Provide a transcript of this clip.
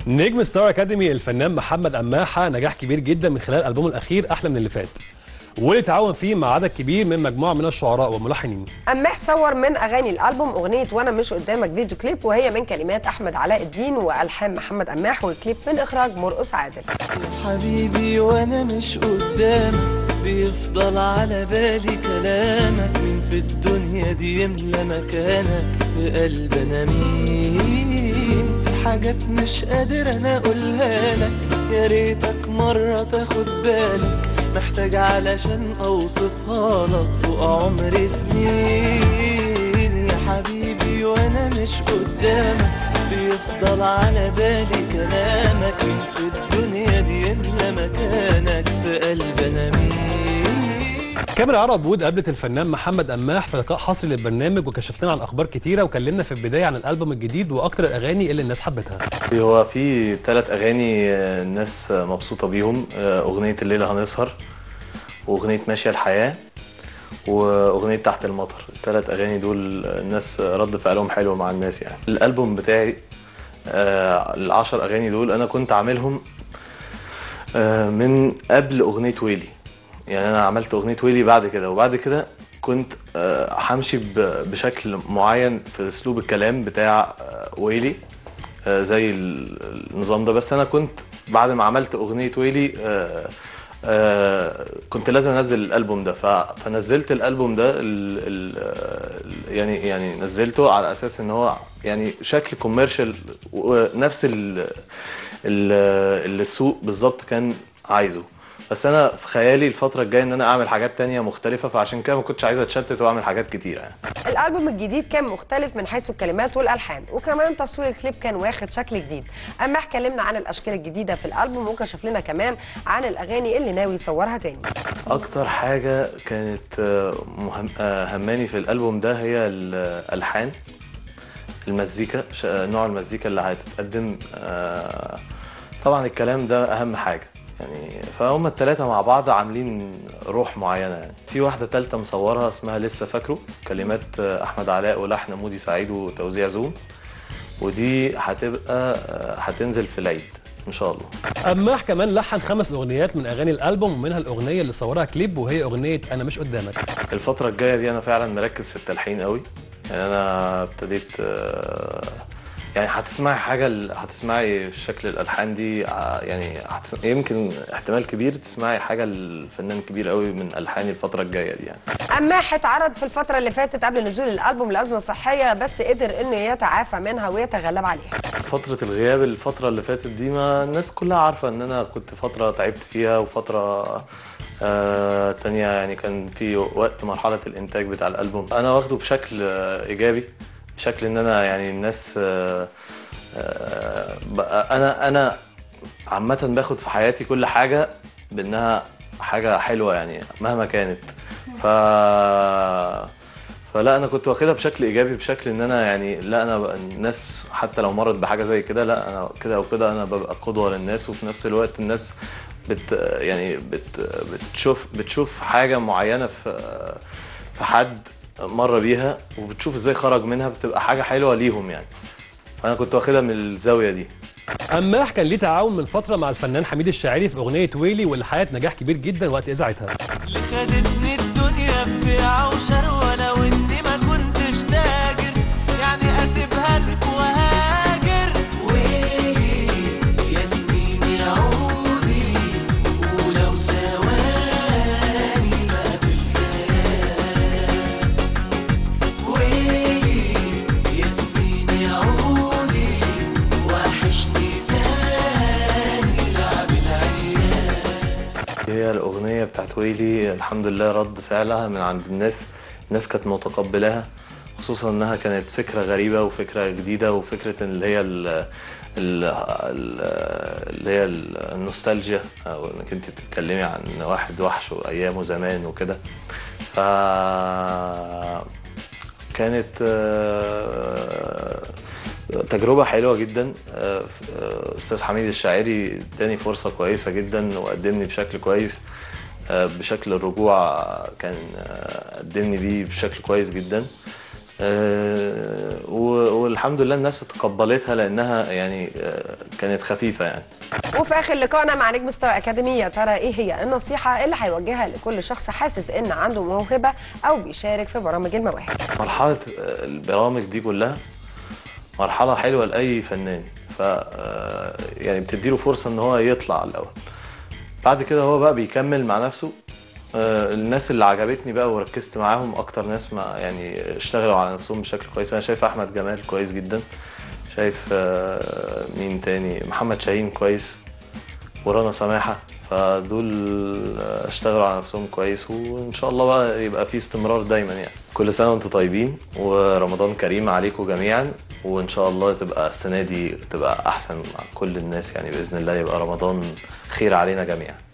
نجم ستار اكاديمي الفنان محمد قماحه نجاح كبير جدا من خلال البومه الاخير احلى من اللي فات واللي تعاون فيه مع عدد كبير من مجموعه من الشعراء والملحنين قماح صور من اغاني الالبوم اغنيه وانا مش قدامك فيديو كليب وهي من كلمات احمد علاء الدين والحان محمد قماح والكليب من اخراج مرقص عادل حبيبي وانا مش قدامك بيفضل على بالي كلامك مين في الدنيا دي يملى مكانك في قلب انا مين في حاجات مش قادر انا اقولها لك يا ريتك مرة تاخد بالك محتاج علشان اوصفها لك فوق عمر سنين يا حبيبي وانا مش قدامك بيفضل على بالي كلامك مين في الدنيا دي يملى مكانك في قلب انا مين كاميرا عرب وود قابلت الفنان محمد قماح في لقاء حصري للبرنامج وكشف لنا عن اخبار كتيره وكلمنا في البدايه عن الالبوم الجديد واكتر الاغاني اللي الناس حبتها هو في ثلاث اغاني آه، الناس مبسوطه بيهم آه، اغنيه الليله هنسهر واغنيه ماشيه الحياه واغنيه تحت المطر الثلاث اغاني دول الناس رد فعلهم حلو مع الناس يعني الالبوم بتاعي آه، العشر اغاني دول انا كنت عاملهم آه، من قبل اغنيه ويلي يعني انا عملت اغنيه ويلي بعد كده وبعد كده كنت آه، همشي ب- بشكل معين في اسلوب الكلام بتاع آه، ويلي آه، زي ال- النظام ده بس انا كنت بعد ما عملت اغنيه ويلي آه، آه، كنت لازم انزل الالبوم ده ف- فنزلت الالبوم ده ال ال ال- يعني يعني نزلته على اساس ان هو يعني شكل كوميرشال ونفس ال ال- اللي السوق بالظبط كان عايزه بس انا في خيالي الفتره الجايه ان انا اعمل حاجات تانية مختلفه فعشان كده ما كنتش عايز اتشتت واعمل حاجات كتيره يعني الالبوم الجديد كان مختلف من حيث الكلمات والالحان وكمان تصوير الكليب كان واخد شكل جديد اما اتكلمنا عن الاشكال الجديده في الالبوم وكشف لنا كمان عن الاغاني اللي ناوي يصورها تاني اكتر حاجه كانت آه، مهم آه، هماني في الالبوم ده هي الالحان المزيكا ش- نوع المزيكا اللي هتتقدم آه، طبعا الكلام ده اهم حاجه يعني فهم الثلاثه مع بعض عاملين روح معينه يعني في واحده ثالثه مصورها اسمها لسه فاكره كلمات آه، احمد علاء ولحن مودي سعيد وتوزيع زوم ودي هتبقى آه، هتنزل في العيد ان شاء الله قماح كمان لحن خمس اغنيات من اغاني الالبوم ومنها الاغنيه اللي صورها كليب وهي اغنيه انا مش قدامك الفترة الجاية دي أنا فعلا مركز في التلحين قوي يعني أنا ابتديت آه، يعني هتسمعي حاجة ال- هتسمعي شكل الألحان دي ع- يعني هتس... يمكن احتمال كبير تسمعي حاجة الفنان كبير قوي من ألحاني الفترة الجاية دي يعني قماح اتعرض في الفتره اللي فاتت قبل نزول الالبوم لازمه صحيه بس قدر انه يتعافى منها ويتغلب عليها فترة الغياب الفترة اللي فاتت دي ما الناس كلها عارفة إن أنا كنت فترة تعبت فيها وفترة آه تانية يعني كان في وقت مرحلة الإنتاج بتاع الألبوم أنا واخده بشكل آه إيجابي بشكل إن أنا يعني الناس آه آه بقى أنا أنا عامة باخد في حياتي كل حاجة بإنها حاجة حلوة يعني مهما كانت ف فلا انا كنت واخدها بشكل ايجابي بشكل ان انا يعني لا انا بقى الناس حتى لو مرت بحاجه زي كده لا انا كده او كده انا ببقى قدوه للناس وفي نفس الوقت الناس بت يعني بت بتشوف بتشوف حاجه معينه في في حد مر بيها وبتشوف ازاي خرج منها بتبقى حاجه حلوه ليهم يعني فانا كنت واخدها من الزاويه دي قماح كان ليه تعاون من فتره مع الفنان حميد الشاعري في اغنيه ويلي واللي حققت نجاح كبير جدا وقت اذاعتها اللي خدتني الدنيا ببيعة وشروة لو اني ما كنتش تاجر يعني اسيبها لك وهاجر ويلي يا سنين يا عودي ولو ثواني ما في الخيال ويلي يا سنين يا عودي وحشني تاني لعب العيال هي الأغنية بتاعت ويلي الحمد لله رد فعلها من عند الناس الناس كانت متقبلاها خصوصا انها كانت فكرة غريبة وفكرة جديدة وفكرة اللي هي ال ال اللي هي النوستالجيا او انك انت بتتكلمي عن واحد وحش وايامه زمان وكده ف كانت آه، تجربة حلوة جدا آه، آه، أستاذ حميد الشاعري اداني فرصة كويسة جدا وقدمني بشكل كويس آه، بشكل الرجوع كان آه، قدمني بيه بشكل كويس جدا آه، و- والحمد لله الناس تقبلتها لانها يعني آه، كانت خفيفه يعني وفي اخر لقائنا مع نجم ستار اكاديمي يا ترى ايه هي النصيحه اللي هيوجهها لكل شخص حاسس ان عنده موهبه او بيشارك في برامج المواهب مرحله آه، البرامج دي كلها مرحله حلوه لاي فنان ف آه، يعني بتديله فرصه ان هو يطلع الاول بعد كده هو بقى بيكمل مع نفسه آه، الناس اللي عجبتني بقى وركزت معاهم اكتر ناس ما يعني اشتغلوا على نفسهم بشكل كويس انا شايف احمد جمال كويس جدا شايف آه، مين تاني محمد شاهين كويس ورانا سماحه فدول آه، اشتغلوا على نفسهم كويس وان شاء الله بقى يبقى في استمرار دايما يعني كل سنه وانتم طيبين ورمضان كريم عليكم جميعا وان شاء الله تبقى السنه دي تبقى احسن مع كل الناس يعني باذن الله يبقى رمضان خير علينا جميعا